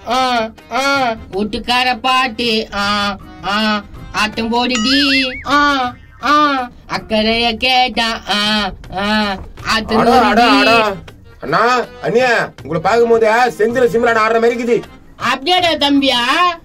ஆ ஆ வீட்டுக்கார பாட்டு ஆ ஆ ஆட்டம் போடுடி ஆ ஆ அக்கறைய கேட்டா ஆ ஆ ஆட்டம் அடா அடா அடா போடுடி அண்ணா அண்ணியா உங்களை பார்க்கும்போது செந்தில சிம்ரான் ஆடுற மாதிரி இருக்குது அப்படியாடா தம்பியா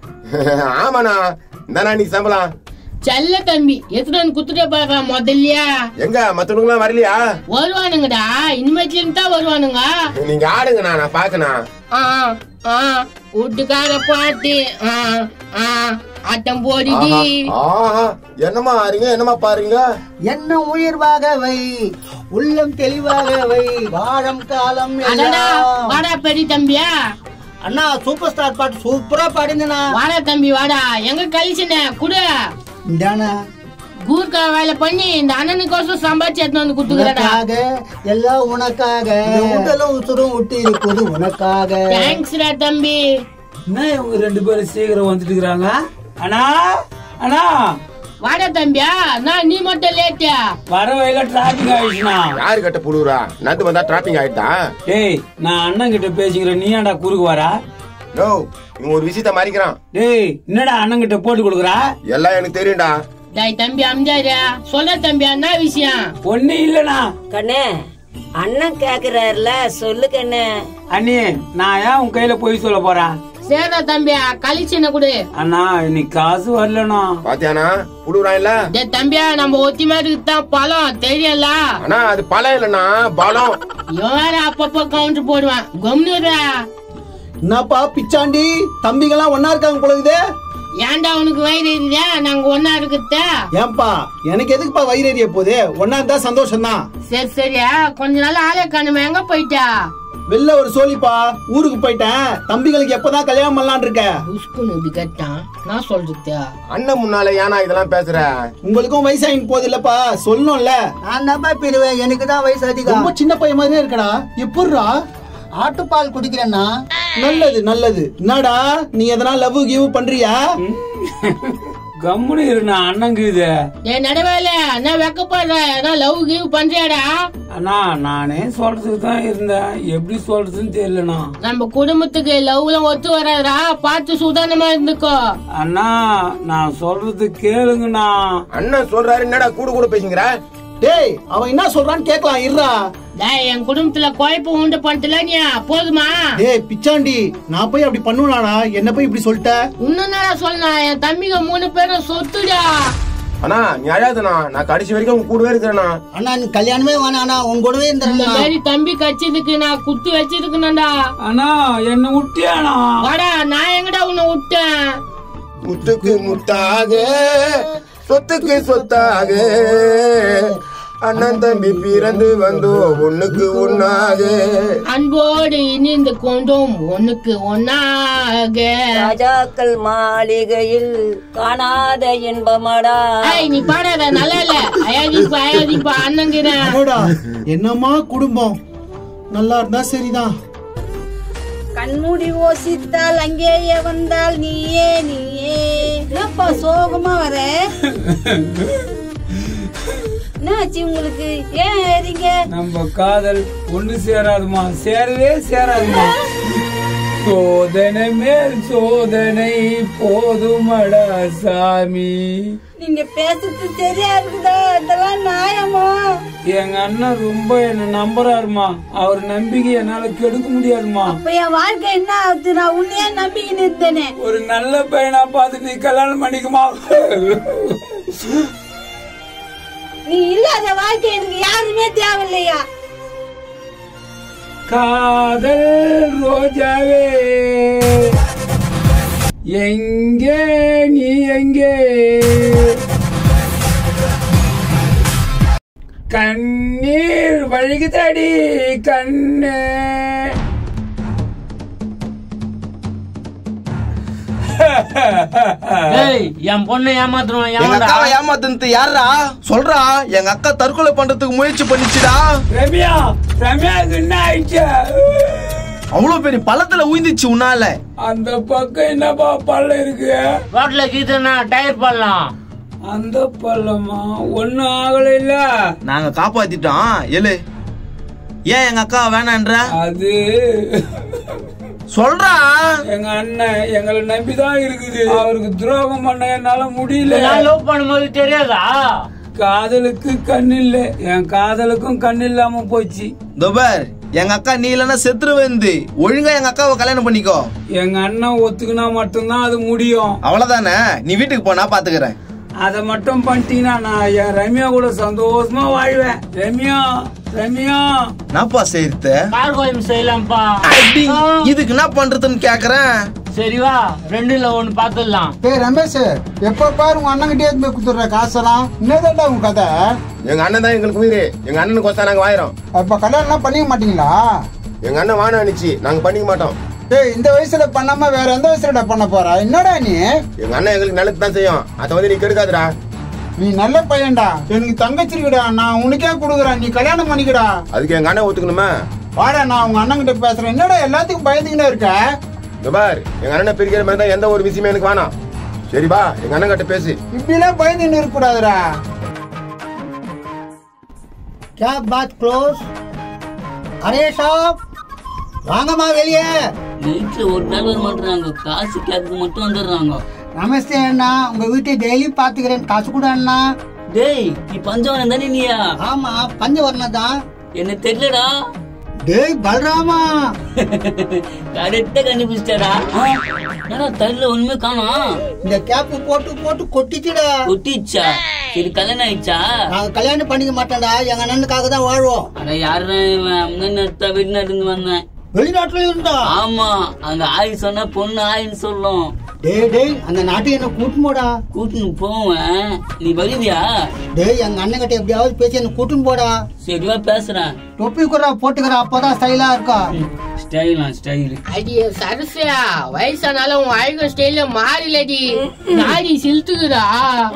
ஆமாண்ணா இந்தாண்ணா நீ சம்பளம் செல்ல தம்பி எத்தனை வந்து குத்துட்ட பாக்கலாம் முதல்லயா எங்க மத்தவனுங்களாம் வரலையா வருவானுங்கடா இனிமேட்ல இருந்து தான் வருவானுங்க நீங்க ஆடுங்கண்ணா நான் பாக்கணும் ஆ ஆ வீட்டுக்கார பாட்டு ஆ ஆ ஆட்டம் போடுடி ஆஹா என்னமா ஆறீங்க என்னமா பாருங்க என்ன உயிர்வாக வை உள்ளம் தெளிவாக வை வாழும் காலம் அடடா எல்லாம் வாடா பெரிய தம்பியா அண்ணா சூப்பர் ஸ்டார் பாட்டு சூப்பரா பாடினா வாடா தம்பி வாடா எங்க கழிச்சுன குடு இந்தானா கூர்க்கா வேலை பண்ணி இந்த அண்ணனுக்கோசம் சம்பாதிச்சு எடுத்து வந்து குடுத்துக்கிறடா உனக்காக எல்லாம் உனக்காக உடலும் உசுரும் விட்டு இருப்பது உனக்காக தேங்க்ஸ்டா தம்பி என்ன இவங்க ரெண்டு பேரும் சீக்கிரம் வந்துட்டு இருக்காங்க அண்ணா அண்ணா வாடா தம்பியா நான் நீ மட்டும் லேட்டியா வர வயல டிராபிக் ஆயிடுச்சுண்ணா யாரு கட்ட புழுவுறா நட்டு வந்தா டிராப்பிங் ஆயிட்டா டேய் நான் அண்ணன் கிட்ட பேசிக்கிறேன் நீ ஏன்டா குறுக்கு வரா நோ இவன் ஒரு விஷயத்த மறைக்கிறான் டேய் என்னடா அண்ணன் கிட்ட போட்டு கொடுக்குறா எல்லாம் எனக்கு தெரியும்டா டேய் தம்பி அம்ஜாரியா சொல்ல தம்பியா என்ன விஷயம் ஒண்ணு இல்லனா கண்ணே அண்ணன் கேக்குறாருல சொல்லு கண்ணே அண்ணி நான் ஏன் உன் கையில போய் சொல்ல போறேன் சரிடா தம்பியா கழிச்சுன குடு அண்ணா இன்னைக்கு காசு வரலண்ணா பாத்தியானா புழுவுறான் இல்ல டேய் தம்பியா நம்ம ஒத்தி மாதிரி தான் பழம் தெரியல ஆனா அது பழம் இல்லைண்ணா பலம் இவன் வேற அப்பப்போ கவுண்டர் போடுவான் கொம்னுடா என்னப்பா பிச்சாண்டி தம்பிங்கெல்லாம் ஒன்னா இருக்காங்க பொழுது ஏன்டா உனக்கு வயிறு இல்லையா நாங்க ஒன்னா இருக்குதா ஏன்பா எனக்கு எதுக்குப்பா வயிறு எறிய போகுது ஒன்னா இருந்தா சந்தோஷம் தான் சரி சரியா கொஞ்ச நாள் ஆளே காணுமே எங்க போயிட்டா வெளில ஒரு சோழிப்பா ஊருக்கு போயிட்டேன் தம்பிகளுக்கு எப்பதான் கல்யாணம் பண்ணலான் இருக்க உஸ்குன்னு இப்படி கேட்டான் நான் சொல்றது அண்ணன் முன்னால ஏனா இதெல்லாம் பேசுற உங்களுக்கும் வயசாயின் போது இல்லப்பா சொல்லணும்ல நான் தான் பிரிவேன் எனக்கு தான் வயசு அதிகம் ரொம்ப சின்ன பையன் மாதிரியே இருக்கடா எப்படிரா ஆட்டுப்பால் குடிக்கிறேன்னா நல்லது நல்லது என்னடா நீ எதனா லவ் கிவ் பண்றியா கம்முனு இருண்ணா அண்ணங்க இது ஏ நடவேல என்ன வெக்கப்படுற ஏன்னா லவ் கிவ் பண்றியாடா அண்ணா நானே சொல்றதுக்கு தான் இருந்தேன் எப்படி சொல்றதுன்னு தெரியலண்ணா நம்ம குடும்பத்துக்கு லவ்லாம் ஒத்து வராதா பார்த்து சுதானமா இருந்துக்கோ அண்ணா நான் சொல்றது கேளுங்கண்ணா அண்ணன் சொல்றாரு என்னடா கூட கூட பேசுங்கிற டேய் அவன் என்ன சொல்றான்னு கேட்கலாம் இருடா டேய் என் குடும்பத்துல குழப்பம் உண்டு பண்ணல நீ போதுமா டேய் பிச்சாண்டி நான் போய் அப்படி பண்ணுவானா என்ன போய் இப்படி சொல்லிட்ட இன்னும் என்னடா சொல்லணும் என் தம்பிங்க மூணு பேரும் சொத்துடா அண்ணா நீ அழாதண்ணா நான் கடைசி வரைக்கும் உங்க கூடவே இருக்கிறேண்ணா அண்ணா நீ கல்யாணமே வேணாண்ணா உன் கூடவே இந்த இருந்துறேண்ணா மாதிரி தம்பி கட்சிதுக்கு நான் குத்து வச்சிருக்கணும்டா அண்ணா என்ன விட்டியாண்ணா வாடா நான் எங்கடா உன்னை விட்டேன் முத்துக்கு முத்தாக சொத்துக்கு சொத்தாக அண்ணன் தம்பி பிறந்து வந்தோ ஒண்ணுக்கு ஒண்ணாக அன்போடு இணைந்து கொண்டோம் ஒண்ணுக்கு ஒன்னாக ராஜாக்கள் மாளிகையில் காணாத இன்பமடா ஏய் நீ பாடாத நல்லா இல்ல அயாதிப்பா அயாதிப்பா அண்ணங்கிறேன் அடடா என்னம்மா குடும்பம் நல்லா இருந்தா சரிதான் கண்மூடி ஓசித்தால் அங்கேயே வந்தால் நீயே நீயே என்னப்பா சோகமா வர என்னாச்சு உங்களுக்கு ஏன் ஏறீங்க நம்ம காதல் ஒண்ணு சேராதுமா சேரவே சேராதுமா சோதனை மேல் சோதனை போதுமடா சாமி நீங்க பேசுறது சரியா இருக்குதா இதெல்லாம் நியாயமா எங்க அண்ணன் ரொம்ப என்ன நம்புறாருமா அவர் நம்பிக்கை என்னால கெடுக்க முடியாதுமா இப்ப என் வாழ்க்கை என்ன ஆகுது நான் உன்னையே நம்பிக்கின்னு இருந்தேனே ஒரு நல்ல பையனா பார்த்து நீ கல்யாணம் பண்ணிக்குமா நீ இல்லாத வாழ்க்கை எனக்கு யாருமே தேவையில்லையா காதல் ரோஜாவே எங்கே நீ எங்கே கண்ணீர் வழிகுதடி கண்ணே ஏய் என் பொண்ணை ஏமாத்துறோம் எங்க ஏமாடா அக்காவை ஏமாத்துனது யாரா சொல்றா எங்க அக்கா தற்கொலை பண்றதுக்கு முயற்சி பண்ணிச்சுடா ரம்யா ரம்யாவுக்கு என்ன ஆயிடுச்சு அவ்வளவு பெரிய பள்ளத்துல உயிந்துச்சு உன்னால அந்த பக்கம் என்னப்பா பள்ளம் இருக்கு ரோட்ல கீதுனா டயர் போடலாம் அந்த பள்ளமா ஒண்ணும் ஆகல இல்ல நாங்க காப்பாத்திட்டோம் எழு ஏன் எங்க அக்கா வேணான்ற அது சொல்றா எங்க அண்ணன் எங்களை நம்பிதான் இருக்குது அவருக்கு துரோகம் பண்ண என்னால முடியல நான் லவ் பண்ணும்போது தெரியாதா காதலுக்கு கண் இல்ல என் காதலுக்கும் கண் இல்லாம போச்சு துபர் எங்க அக்கா நீ இல்லைன்னா செத்துரு வந்து ஒழுங்கா எங்க அக்காவை கல்யாணம் பண்ணிக்கோ எங்க அண்ணன் ஒத்துக்கினா மட்டும்தான் அது முடியும் அவ்வளவுதானே நீ வீட்டுக்கு போனா பாத்துக்கிறேன் அதை மட்டும் பண்ணிட்டீங்கன்னா நான் என் ரம்யா கூட சந்தோஷமா வாழ்வேன் ரம்யா ரம்யா என்னப்பா செய்யறது கார் கோயம் செய்யலாம்ப்பா அடி, இதுக்கு என்ன பண்றதுன்னு கேக்குறேன் சரி வா ரெண்டுல ஒண்ணு பாத்துடலாம் ஏய் ரமேஷ் எப்ப பாரு உங்க அண்ணன்கிட்டே போய் குடுத்துடுற காசெல்லாம் என்னதான்டா உங்க கதை எங்க அண்ணன் தான் எங்களுக்கு உயிர் எங்க அண்ணனுக்கு வச்சா நாங்க வாயிரோம் அப்ப கல்யாணம்லாம் பண்ணிக்க மாட்டீங்களா எங்க அண்ணன் வானம் அனுச்சு நாங்க பண்ணிக்க மாட்டோம் ஏய் இந்த வயசுல பண்ணாம வேற எந்த வயசுலடா பண்ண போற என்னடா நீ எங்க அண்ணன் எங்களுக்கு நல்லது தான் செய்யும் அதை வந்து நீ கெடுக்காதுடா நீ நல்ல பையன்டா எனக்கு தங்கச்சி இருக்குடா நான் உனக்கே கொடுக்குறேன் நீ கல்யாணம் பண்ணிக்கடா அதுக்கு எங்க அண்ணன் ஒத்துக்கணுமா வாடா நான் உங்க அண்ணன் கிட்ட பேசுறேன் என்னடா எல்லாத்துக்கும் பயந்துக்கிட்டே இருக்க இந்த பார் எங்க அண்ணனை பிரிக்கிற மாதிரி தான் எந்த ஒரு விஷயமே எனக்கு வேணாம் சரிப்பா எங்க அண்ணன் கிட்ட பேசு இப்படிலாம் பயந்துன்னு இருக்க கூடாதுடா क्या बात க்ளோஸ் அரே ஷாப் வாங்கம்மா வெளியே நைட்ல ஒரு நாள் வர மாட்டாங்க காசு கேட்க மட்டும் வந்துடுறாங்க நமஸ்தே அண்ணா உங்க வீட்டை டெய்லி பாத்துக்கிறேன் காசு கூட அண்ணா டேய் நீ பஞ்சவனம் தானே நீயா ஆமா பஞ்சவர்ணம் தான் என்ன தெரியலடா டேய் பல்ராமா கரெக்டா கண்டுபிடிச்சிட்டாடா என்னடா தள்ள ஒண்ணுமே காணோம் இந்த கேப் போட்டு போட்டு கொட்டிச்சுடா ஒட்டிச்சா சரி கல்யாணம் ஆயிடுச்சா நாங்க கல்யாணம் பண்ணிக்க மாட்டோம்டா எங்க அண்ணனுக்காக தான் வாழ்வோம் அட யாருடா இவன் முன்னாடி வெளிநாட்டு இருந்து வந்தேன் வெளிநாட்டுல இருந்தா ஆமா அங்க ஆய் சொன்னா பொண்ணு ஆயின்னு சொல்லும் டேய் டேய் அந்த நாட்டுக்கு என்ன கூட்டும் போடா கூட்டின்னு போவேன் நீ வருவியா டேய் எங்க அண்ணன் கிட்ட எப்படியாவது பேசி என்ன கூட்டும் போடா சரிவா பேசுறேன் தொப்பி குறா போட்டுக்கிற அப்பதான் ஸ்டைலா இருக்கா ஸ்டைலா ஸ்டைல் அடி சரசா வயசானாலும் உன் அழகு ஸ்டைல மாறிலடி நாடி சிலுத்துக்குதா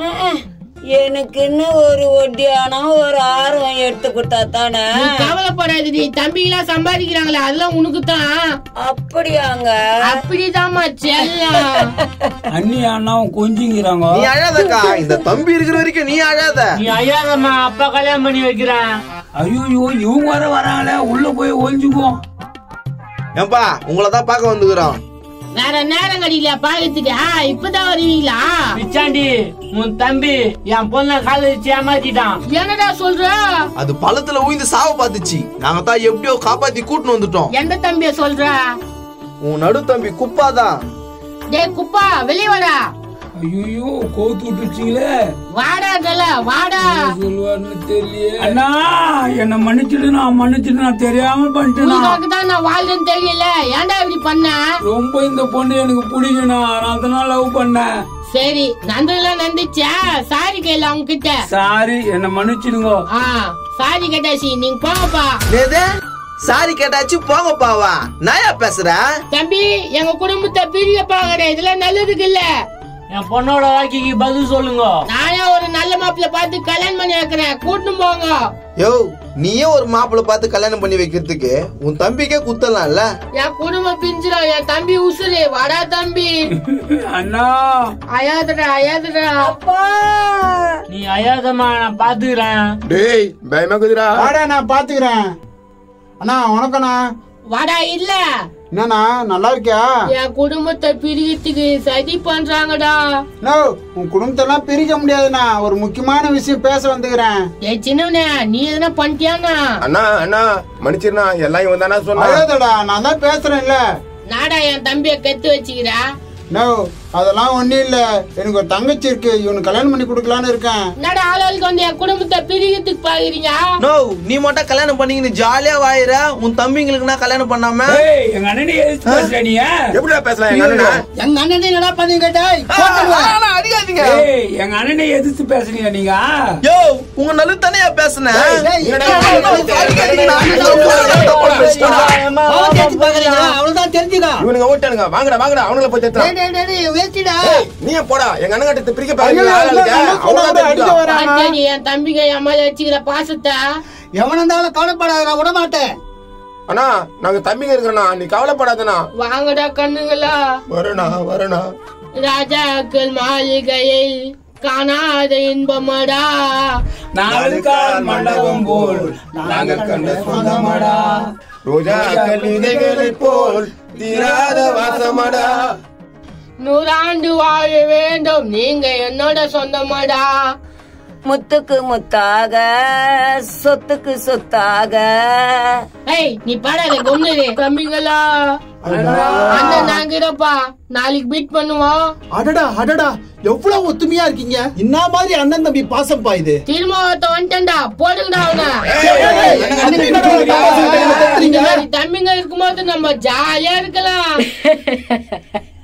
எனக்கு இன்னும் ஒரு ஒட்டியானா ஒரு ஆர்வம் எடுத்து கொடுத்தா தானே நீ கவலைப்படாதடி தம்பிலாம் சம்பாதிக்கிறாங்களே அதெல்லாம் உனக்கு தான் அப்படியாங்க அப்படிதாம்மா செல்லம் அண்ணி அண்ணாவும் கொஞ்சிங்கிறாங்க நீ அழாதக்கா இந்த தம்பி இருக்கிற வரைக்கும் நீ அழாத நீ ஐயாதம்மா அப்பா கல்யாணம் பண்ணி வைக்கிறேன் ஐயோ இவங்க வர வராங்களே உள்ள போய் ஒழிஞ்சுக்குவோம் ஏன்பா உங்களை தான் பார்க்க வந்துக்கிறோம் வேற நேரம் கடியில பாக்கிறதுக்கு ஆ, இப்பதான் வருவீங்களா பிச்சாண்டி உன் தம்பி என் பொண்ண கால வச்சு ஏமாத்திட்டான் என்னடா சொல்ற அது பழத்துல உயிந்து சாவ பாத்துச்சு நாங்க தான் எப்படியோ காப்பாத்தி கூட்டின்னு வந்துட்டோம் எந்த தம்பிய சொல்ற உன் நடு தம்பி குப்பாதான் டேய் குப்பா வெளிய வாடா ஐயோ கோத்து விட்டுருச்சிங்களே வாடா கல வாடா சொல்லுவாருன்னு தெரியலையே அண்ணா என்ன மன்னிச்சிடு நான் மன்னிச்சிடு நான் தெரியாம பண்ணிட்டேனா உனக்காக தான் நான் வாழ்றேன்னு தெரியல ஏன்டா இப்படி பண்ண ரொம்ப இந்த பொண்ணு எனக்கு பிடிக்கணும் நான் அதனால லவ் பண்ணேன் சரி நந்தெல்லாம் நந்துச்சா சாரி கையில அவங்க கிட்ட சாரி என்ன மன்னிச்சிடுங்க ஆ சாரி கேட்டாசி நீங்க போங்கப்பா ஏது சாரி கேட்டாச்சு போங்க பாவா நாயா பேசுற தம்பி எங்க குடும்பத்தை பிரிய பாக்குற இதெல்லாம் நல்லதுக்கு இல்ல என் பொண்ணோட வாழ்க்கைக்கு பதில் சொல்லுங்க நானே ஒரு நல்ல மாப்பிள்ள பார்த்து கல்யாணம் பண்ணி வைக்கிறேன் கூட்டின்னு போங்க யோ நீயே ஒரு மாப்பிள்ளை பார்த்து கல்யாணம் பண்ணி வைக்கிறதுக்கு உன் தம்பிக்கே குத்தலாம்ல என் குடும்பம் பிஞ்சிடும் என் தம்பி உசுரு வாடா தம்பி அண்ணா அயாதடா அயாதடா அப்பா நீ ஐயாதம்மா நான் பாத்துக்கிறேன் டேய் பயமா குதிரா வாடா நான் பாத்துக்கிறேன் அண்ணா வணக்கண்ணா வாடா இல்ல என்னண்ணா நல்லா இருக்கியா என் குடும்பத்தை பிரிக்கிறதுக்கு சதி பண்றாங்கடா நோ உன் குடும்பத்தெல்லாம் பிரிக்க முடியாதுண்ணா ஒரு முக்கியமான விஷயம் பேச வந்துக்கிறேன் ஏ சின்னவனே நீ எதனா பண்ணிட்டியானா அண்ணா அண்ணா மன்னிச்சிருண்ணா எல்லாம் இவன் தானே சொன்னா அழாதடா நான் தான் பேசுறேன்ல நாடா என் தம்பிய கெத்து வச்சுக்கிறா நோ அதெல்லாம் ஒண்ணும் இல்ல எனக்கு ஒரு தங்கச்சி இருக்கு இவனுக்கு கல்யாணம் பண்ணி கொடுக்கலான்னு இருக்கேன் நாடா ஆளுக்கு வந்து என் குடும்பத்தை பிரிக்கிறதுக்கு பாக்குறீங்க நோ நீ மட்டும் கல்யாணம் பண்ணிக்கின்னு ஜாலியா வாயிற உன் தம்பிங்களுக்கு நான் கல்யாணம் பண்ணாம ஏய் எங்க அண்ணனை எதிர்த்து பேசுற நீ எப்படிடா பேசலாம் எங்க அண்ணனா எங்க அண்ணன் என்னடா பண்ணீங்க டேய் ஆனா, அடிக்காதீங்க ஏய் எங்க அண்ணனை எதிர்த்து பேசுறீங்க நீங்க யோ உங்க நல்ல தனியா பேசுனேன் அவ்வளவுதான் தெரிஞ்சுக்கா இவனுங்க ஓட்டானுங்க வாங்கடா வாங்கடா அவனுங்கள போய் டேய், தேத்துறான் டேய், டேய், வேஸ்டிடா நீ ஏன் போடா எங்க அண்ணன் கிட்ட பிரிக்க ஐயோ, பாருங்க ஆள் ஆளுக்கு. என்ன சொன்னா அவனுங்கள கூட அடிக்க தேத்துறான். வரானா? பாத்தியாடி, என் தம்பிங்க என் மேல வச்சுக்கிற பாசத்தை எவன் இருந்தாலும் கவலைப்படாத நான் விட மாட்டேன் அண்ணா நாங்க தம்பிங்க இருக்கிறோண்ணா நீ கவலைப்படாதண்ணா வாங்கடா கண்ணுங்களா வரண்ணா வரண்ணா ராஜாக்கள் மாளிகையில் காணாத இன்பமடா நாலு கால் மண்டபம் போல் நாங்கள் கண்ட சொந்தமடா ரோஜா கவிதைகளை போல் தீராத வாசமடா நூறாண்டு வாழ வேண்டும் நீங்க என்னோட சொந்தமாடா முத்துக்கு முத்தாக சொத்துக்கு சொத்தாக ஏய் நீ பாடாத கொண்டுரு தம்பிங்களா அண்ணன் நாங்கிறப்பா நாளைக்கு மீட் பண்ணுவோம் அடடா அடடா எவ்வளவு ஒத்துமையா இருக்கீங்க என்ன மாதிரி அண்ணன் தம்பி பாசம் பாயுது திருமாவத்தை வந்துட்டா போடுங்கடா அவனை இந்த மாதிரி தம்பிங்க இருக்கும்போது நம்ம ஜாலியா இருக்கலாம்